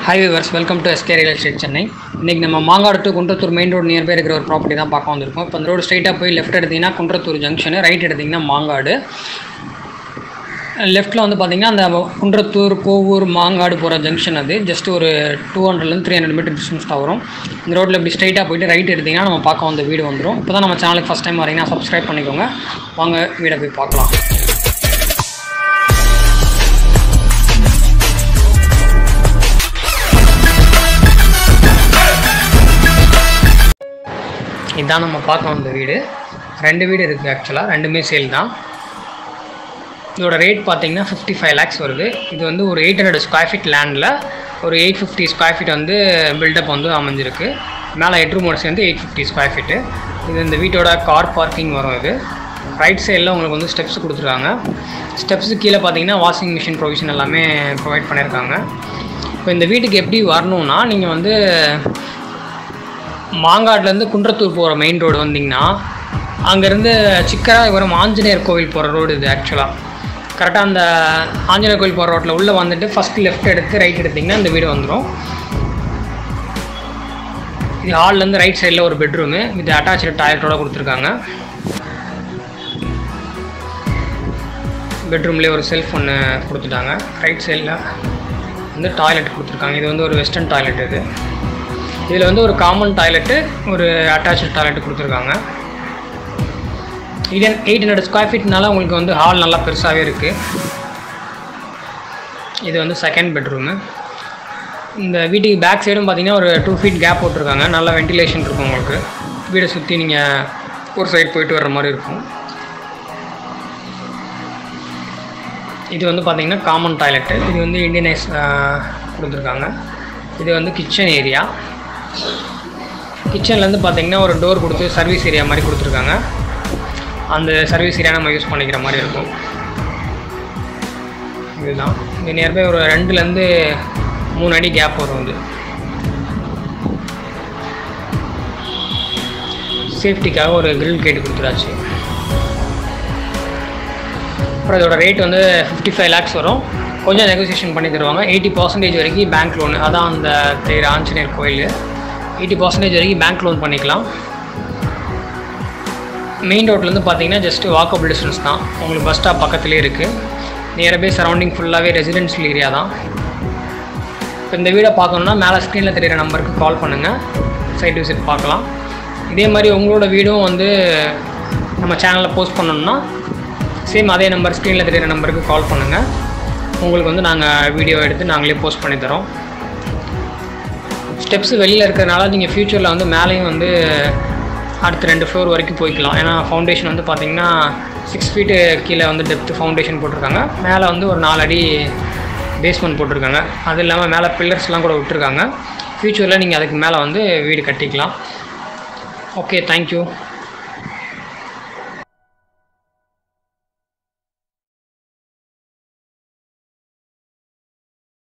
hi viewers welcome to SK real estate Chennai இன்றைக்கி நம்ம Mangadu to Kundrathur main road nearby இருக்கிற ஒரு ப்ராப்பர்ட்டி தான் பார்க்க வந்திருக்கோம் இப்போ அந்த ரோடு ஸ்ட்ரைட்டாக போய் லெஃப்ட் எடுத்திங்கன்னா குன்றத்தூர் ஜங்ஷனு ரைட் எடுத்திங்கன்னா மாங்காடு லெஃப்ட்டில் வந்து பார்த்தீங்கன்னா அந்த குன்றத்தூர் கோவூர் மாங்காடு போகிற ஜங்ஷன் அது ஜஸ்ட் ஒரு டூ ஹண்ட்ரட்லேருந்து த்ரீ ஹண்ட்ரட் மீட்டர் டிஸ்டன்ஸ் தான் வரும் இந்த ரோட்டில் இப்படி ஸ்ட்ரைட்டாக போயிட்டு ரைட் எடுத்திங்கன்னா நம்ம பார்க்க வந்த வீடு வந்துடும் இப்போ தான் நம்ம சேனலுக்கு ஃபஸ்ட் டைம் வரீங்கன்னா சப்ஸ்கிரைப் பண்ணிக்கோங்க வாங்க வீடை போய் பார்க்கலாம் இதான் நம்ம பார்க்க வந்த வீடு ரெண்டு வீடு இருக்குது ஆக்சுவலாக ரெண்டுமே சேல் தான் இதோட ரேட் பார்த்தீங்கன்னா ஃபிஃப்டி ஃபைவ் லேக்ஸ் வருது இது வந்து ஒரு எயிட் ஹண்ட்ரட் ஸ்கொயர் ஃபீட் லேண்டில் ஒரு எயிட் ஃபிஃப்டி ஸ்கொயர் ஃபீட் வந்து பில்டப் வந்து அமைஞ்சிருக்கு மேலே எட் ரூமோட சேர்ந்து எயிட் ஃபிஃப்டி ஸ்கொயர் ஃபீட்டு இது இந்த வீட்டோட கார் பார்க்கிங் வரும் இது ரைட் சைடில் உங்களுக்கு வந்து ஸ்டெப்ஸ் கொடுத்துருக்காங்க ஸ்டெப்ஸு கீழே பார்த்தீங்கன்னா வாஷிங் மிஷின் ப்ரொவிஷன் எல்லாமே ப்ரொவைட் பண்ணியிருக்காங்க இப்போ இந்த வீட்டுக்கு எப்படி வரணும்னா நீங்கள் வந்து மாங்காட்லேருந்து குன்றத்தூர் போகிற மெயின் ரோடு வந்தீங்கன்னா அங்கேருந்து சிக்கராயபுரம் ஆஞ்சநேயர் கோவில் போகிற ரோடு இது ஆக்சுவலாக கரெக்டாக அந்த ஆஞ்சநேயர் கோவில் போகிற ரோட்டில் உள்ளே வந்துட்டு ஃபஸ்ட்டு லெஃப்ட் எடுத்து ரைட் எடுத்திங்கன்னா இந்த வீடு வந்துடும் இது ஹால்லேருந்து ரைட் சைடில் ஒரு பெட்ரூமு வித் அட்டாச்சு டாய்லெட்டோட கொடுத்துருக்காங்க பெட்ரூம்லேயே ஒரு செல்ஃப் ஒன்று கொடுத்துட்டாங்க ரைட் சைடில் வந்து டாய்லெட் கொடுத்துருக்காங்க இது வந்து ஒரு வெஸ்டர்ன் டாய்லெட் இது இதில் வந்து ஒரு காமன் டாய்லெட்டு ஒரு அட்டாச்சு டாய்லெட்டு கொடுத்துருக்காங்க இது எயிட் ஹண்ட்ரட் ஸ்கொயர் ஃபீட்னால உங்களுக்கு வந்து ஹால் நல்லா பெருசாகவே இருக்குது இது வந்து செகண்ட் பெட்ரூமு இந்த வீட்டுக்கு பேக் சைடும் பார்த்தீங்கன்னா ஒரு டூ ஃபீட் கேப் போட்டிருக்காங்க நல்லா வென்டிலேஷன் இருக்கும் உங்களுக்கு வீடை சுற்றி நீங்கள் ஒரு சைடு போயிட்டு வர்ற மாதிரி இருக்கும் இது வந்து பார்த்தீங்கன்னா காமன் டாய்லெட்டு இது வந்து இண்டியனைஸ் கொடுத்துருக்காங்க இது வந்து கிச்சன் ஏரியா கிச்சன்லேருந்து பார்த்தீங்கன்னா ஒரு டோர் கொடுத்து சர்வீஸ் ஏரியா மாதிரி கொடுத்துருக்காங்க அந்த சர்வீஸ் ஏரியா நம்ம யூஸ் பண்ணிக்கிற மாதிரி இருக்கும் இதுதான் இது நியர்பை ஒரு ரெண்டுலேருந்து மூணு அடி கேப் வரும் இது சேஃப்டிக்காக ஒரு கிரில் கேட்டு கொடுத்துடாச்சு அப்புறம் இதோட ரேட் வந்து ஃபிஃப்டி ஃபைவ் லேக்ஸ் வரும் கொஞ்சம் நெகோசியேஷன் பண்ணி தருவாங்க எயிட்டி பர்சன்டேஜ் வரைக்கும் பேங்க் லோன் அதான் அந்த தேர் ஆஞ்சநேயர் கோயில் எயிட்டி பர்சன்டேஜ் வரைக்கும் பேங்க் லோன் பண்ணிக்கலாம் மெயின் ரோட்லேருந்து பார்த்தீங்கன்னா ஜஸ்ட் வாக்கபிள் டிஸ்டன்ஸ் தான் உங்களுக்கு பஸ் ஸ்டாப் பக்கத்துலேயே இருக்குது நியர்பை சரௌண்டிங் ஃபுல்லாகவே ரெசிடென்ஷியல் ஏரியா தான் இப்போ இந்த வீடை பார்க்கணுன்னா மேலே ஸ்க்ரீனில் தெரியிற நம்பருக்கு கால் பண்ணுங்கள் சைட் விசிட் பார்க்கலாம் இதே மாதிரி உங்களோட வீடும் வந்து நம்ம சேனலில் போஸ்ட் பண்ணணும்னா சேம் அதே நம்பர் ஸ்க்ரீனில் தெரியிற நம்பருக்கு கால் பண்ணுங்கள் உங்களுக்கு வந்து நாங்கள் வீடியோ எடுத்து நாங்களே போஸ்ட் பண்ணி தரோம் ஸ்டெப்ஸ் வெளியில் இருக்கிறதுனால நீங்கள் ஃப்யூச்சரில் வந்து மேலேயும் வந்து அடுத்த ரெண்டு ஃப்ளோர் வரைக்கும் போய்க்கலாம் ஏன்னா ஃபவுண்டேஷன் வந்து பார்த்திங்கன்னா சிக்ஸ் ஃபீட்டு கீழே வந்து டெப்த்து ஃபவுண்டேஷன் போட்டிருக்காங்க மேலே வந்து ஒரு நாலு அடி பேஸ்மெண்ட் போட்டிருக்காங்க அது இல்லாமல் மேலே பில்லர்ஸ்லாம் கூட விட்டுருக்காங்க ஃப்யூச்சரில் நீங்கள் அதுக்கு மேலே வந்து வீடு கட்டிக்கலாம் ஓகே தேங்க்யூ